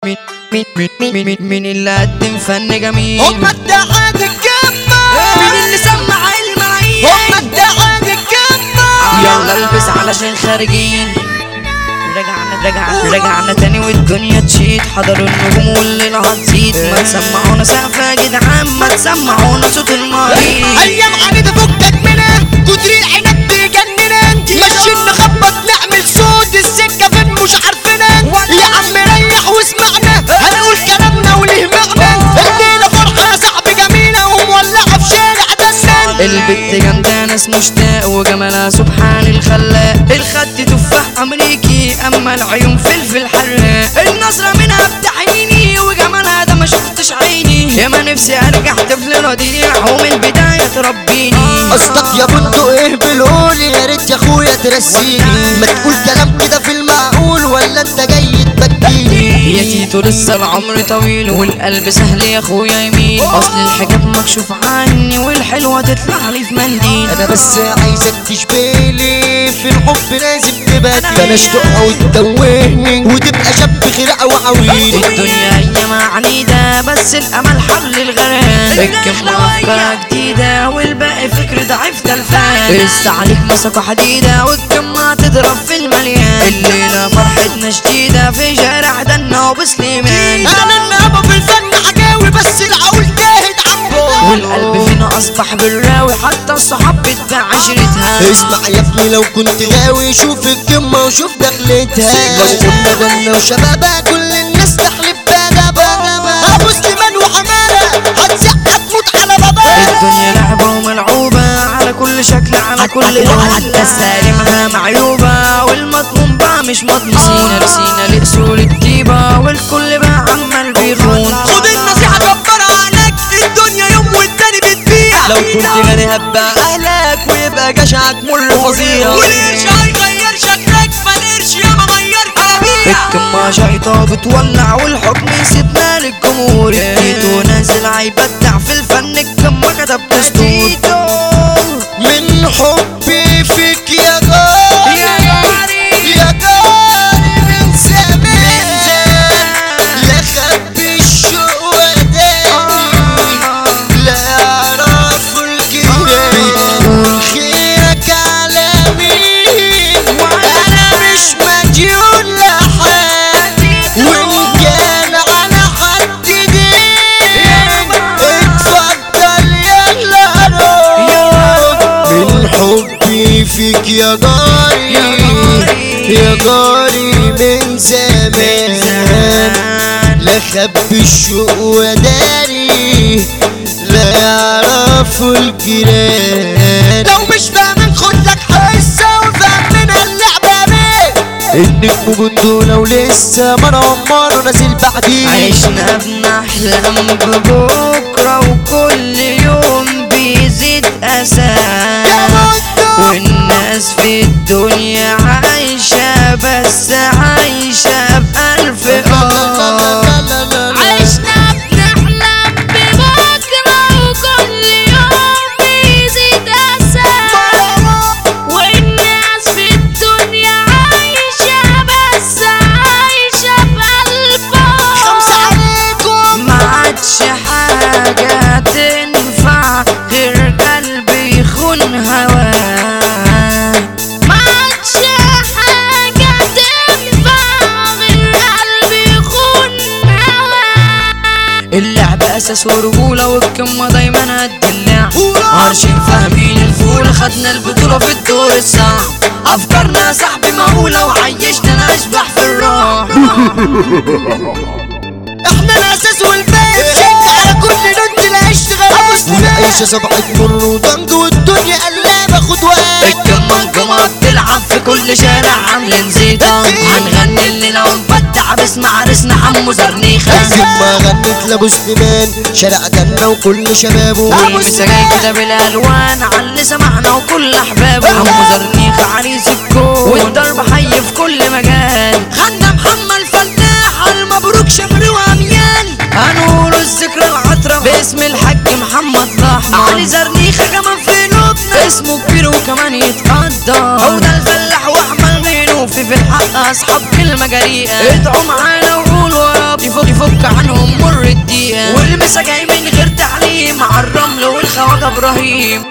مين مين مين مين مين مين اللي قدم فن جميل هم الدعاء الجمة مين اللي سمع الملايين هم الدعاء الجمة يلا البس علشان خارجين رجعنا رجعنا رجعنا تاني والدنيا تشيد حضروا النجوم والليلة هتزيد ما تسمعونا سقفة يا جدعان ما تسمعونا صوت المريض ايام عنيدة فكك منها كتر عنب بيجننا ماشيين نخبط نعمل صوت السكة فين مش عارفينها يا عم ريح واسمعنا هنقول كلامنا وليه معنى الليلة فرحة يا صاحبي جميلة ومولعة في شارع دسان البت جامدة ناس مشتاق وجمالها سبحان الخلاق الخد تفاح امريكي اما العيون فلفل حراق النظرة منها بتحيني وجمالها ده ما شفتش عيني يا ما نفسي ارجع طفل رضيع ومن البداية تربيني قصدك يا بندق ايه بالقول يا ريت يا اخويا ترسيني ما تقول كلام كده في المعقول ولا انت جاي تبكيني يا تيتو لسه العمر طويل والقلب سهل يا اخويا يميل اصل الحجاب مكشوف عني والحلوة تطلع لي في منديل انا بس عايزك تشبهلي في الحب لازم تبقى بلاش تقع وتتوهني وتبقى شاب خرقة وعويل الدنيا ايام عنيدة بس الامل حل الغرام الكلمة افكار جديدة والباقي فكر ضعيف تلفان لسه عليك مسكة حديدة والكلمة تضرب في المليان الليلة فرحتنا شديدة في شارع دنا وبسليمان انا النهبة في الفن حكاوي بس العقول جاهد عمرو والقلب فينا اصبح بالراوي حتى الصحاب بتباع عشرتها اسمع يا ابني لو كنت غاوي شوف القمة وشوف دخلتها لو كنا غنى وشبابها كل الناس تحلف بادبها ابو سليمان وحمارة هتسقط تموت على بابا الدنيا لعبة وملعوبة على كل شكل على كل لون حتى سالمها معيوبة والمضمون بقى مش مضمون سينا لسينا لأصول الطيبة والكل بقى عمال بيخون خد النصيحة كبر عنك الدنيا يوم والتاني بتبيع لو كنت غني هبقى اهلك ويبقى جشعك مر فظيع والقرش هيغير شكلك فالقرش يا ما غير كلاميع الكمة شيطة بتولع والحكم يسيبنا للجمهور التيتو نازل هيبدع في الفن الكمة كتب دستور من حبي فيك يا غالي يا غالي. يا غالي من زمان يا خبي الشوق وداني لا يعرفوا الجيران بتقول خيرك على مين انا مش مديون لحد وان كان على حد دين اتفضل يلا روح من حبي فيك يا جاري يا جاري من زمان لا خبي الشوق وداري لا يعرفوا الجيران لو مش فاهمين خد لك حصة وفهمنا اللعبة بيه النجم جندو لو لسه ما انا عمره نازل بعديه عشنا بنحلم ببكرة وكل يوم بيزيد أسى والناس في الدنيا عايشة بس عايشة بألف آه عشنا بنحلم ببكرة وكل يوم بيزيد أسى والناس في الدنيا عايشة بس عايشة خمسة بألفها عليكم ما عادش حاجة تنفع غير قلبي يخون هواه ما عادش حاجة تنفع غير قلبي يخون هوا اللعب اساس ورجوله والكمه دايما قد اللعب عارشين فاهمين الفول خدنا البطوله في الدور الصعب افكارنا يا صاحبي مهوله وعيشنا الاشباح في الراحه احنا الاساس والباقي شد على كل نود العيش غلاس والعيشة صبحت مر وضنك والدنيا قلابة خد وقت الكمه الجمعه بتلعب في كل شارع عاملين زيطه هنغني الليله ونبدع باسم عريسنا حمو زرنيخه زي ما غنت لابو سليمان شارع جنة وكل شبابه والمساجين كده بالالوان على اللي سمعنا وكل احبابه حمو زرنيخه عريس الكون والضرب حي في كل مجال غنى محمد الفلاح المبروك شمري واميان هنقول الذكرى العطرة باسم الحاج محمد الاحمر علي زرنيخه كمان في لبنى اسمه كبير وكمان يتقدر هو ده الفلاح واحمد منه في في الحق اصحاب كلمه جريئه ادعوا معانا وقولوا والوراب يفك يفك عنهم مر الدقيقة والمسا جاي من غير تعليم على الرمل والخواجة ابراهيم